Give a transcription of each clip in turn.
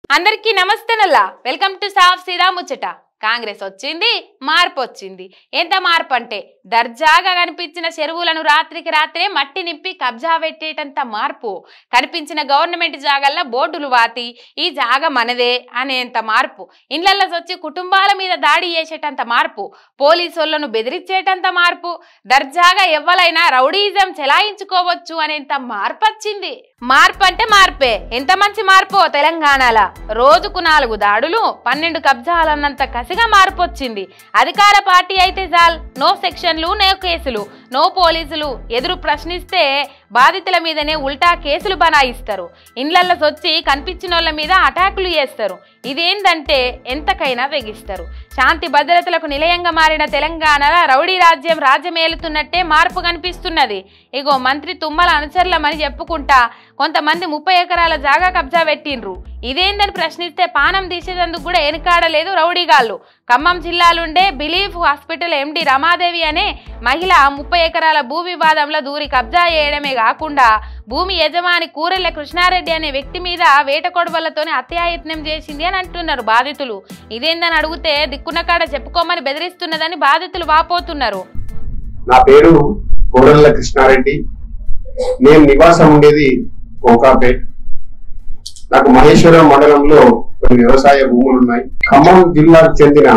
అందరికీ నమస్తే నల్లా వెల్కమ్ టు సాఫ్ సీదా ముచ్చట కాంగ్రెస్ వచ్చింది మార్పు వచ్చింది ఎంత మార్పు అంటే దర్జాగా కనిపించిన చెరువులను రాత్రికి రాత్రే మట్టి నింపి కబ్జా పెట్టేటంత మార్పు కనిపించిన గవర్నమెంట్ జాగల్లో బోర్డులు వాతి ఈ జాగ మనదే అనేంత మార్పు ఇండ్లల్లో వచ్చి కుటుంబాల మీద దాడి చేసేటంత మార్పు పోలీసులను బెదిరించేటంత మార్పు దర్జాగా ఎవ్వలైనా రౌడీజం చెలాయించుకోవచ్చు అనేంత మార్పు వచ్చింది మార్పు అంటే మార్పే ఎంత మంచి మార్పో తెలంగాణలో రోజుకు నాలుగు దాడులు పన్నెండు కబ్జాలన్నంత కసిగా మార్పు వచ్చింది అధికార పార్టీ అయితే చాల్ నో సెక్షన్లు నో కేసులు నో పోలీసులు ఎదురు ప్రశ్నిస్తే బాధితుల మీదనే ఉల్టా కేసులు బనాయిస్తారు ఇండ్లల్లో వచ్చి కనిపించిన వాళ్ళ మీద అటాకులు చేస్తారు ఇదేందంటే ఎంతకైనా తెగిస్తారు శాంతి భద్రతలకు నిలయంగా మారిన తెలంగాణలో రౌడీ రాజ్యం రాజ్యమేలుతున్నట్టే మార్పు కనిపిస్తున్నది ఇగో మంత్రి తుమ్మల అనుచరులమని చెప్పుకుంటా కొంతమంది ముప్పై ఎకరాల జాగా కబ్జా పెట్టిండ్రు ఇదేందని ప్రశ్నిస్తే పానం తీసేందుకు కూడా వెనుకాడలేదు రౌడీగాళ్ళు ఖమ్మం జిల్లాలుండే బిలీఫ్ హాస్పిటల్ ఎండి రమాదేవి అనే మహిళ ముప్పై ఎకరాల భూ వివాదంలో దూరి కబ్జా చేయడమే కాకుండా భూమి యజమాని కూరెళ్ల కృష్ణారెడ్డి అనే వ్యక్తి మీద వేట కొడవలతోనే హత్యాయత్నం చేసింది అని అంటున్నారు బాధితులు ఇదేందని అడిగితే దిక్కున్న కాడ చెప్పుకోమని బెదిరిస్తున్నదని బాధితులు వాపోతున్నారు నా పేరు కోడళ్ళ కృష్ణారెడ్డి నేను నివాసం ఉండేది కోకాపేట్ నాకు మహేశ్వరం మండలంలో కొన్ని వ్యవసాయ భూములు ఉన్నాయి ఖమ్మం జిల్లాకు చెందిన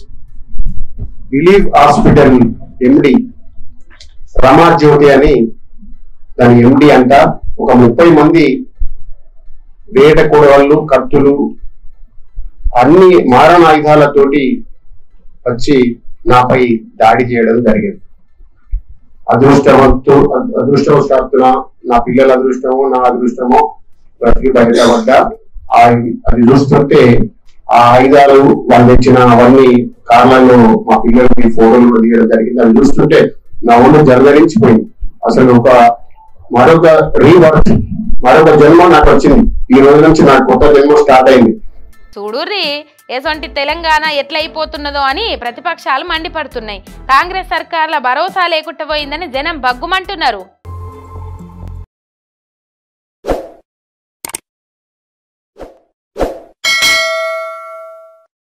రిలీఫ్ హాస్పిటల్ ఎండి రమా జ్యోతి అని దాని ఎండి అంట ఒక ముప్పై మంది వేట కూడవళ్ళు కత్తులు అన్ని మారణాయుధాలతోటి వచ్చి నాపై దాడి చేయడం జరిగింది అదృష్టవంతు అదృష్టవశాత్తున నా పిల్లల అదృష్టమో నా అదృష్టమో బ్రతికి బయటపడ్డా ఆ అది చూస్తుంటే ఆ ఆయుధాలు వాళ్ళు తెచ్చిన అవన్నీ కార్లలో మా పిల్లలకి ఫోటోలు కూడా తీయడం జరిగింది అవి చూస్తుంటే నా ఒళ్ళు జర్గరించిపోయింది అసలు ఒక మరొక రీవర్త్ మరొక జన్మ నాకు వచ్చింది ఈ రోజు నుంచి నాకు కొత్త జన్మ స్టార్ట్ అయింది చూడుర్రి ఎసొంటి తెలంగాణ ఎట్లయిపోతున్నదో అని ప్రతిపక్షాలు మండిపడుతున్నాయి కాంగ్రెస్ సర్కార్ల భరోసా లేకుండా పోయిందని జనం బగ్గుమంటున్నారు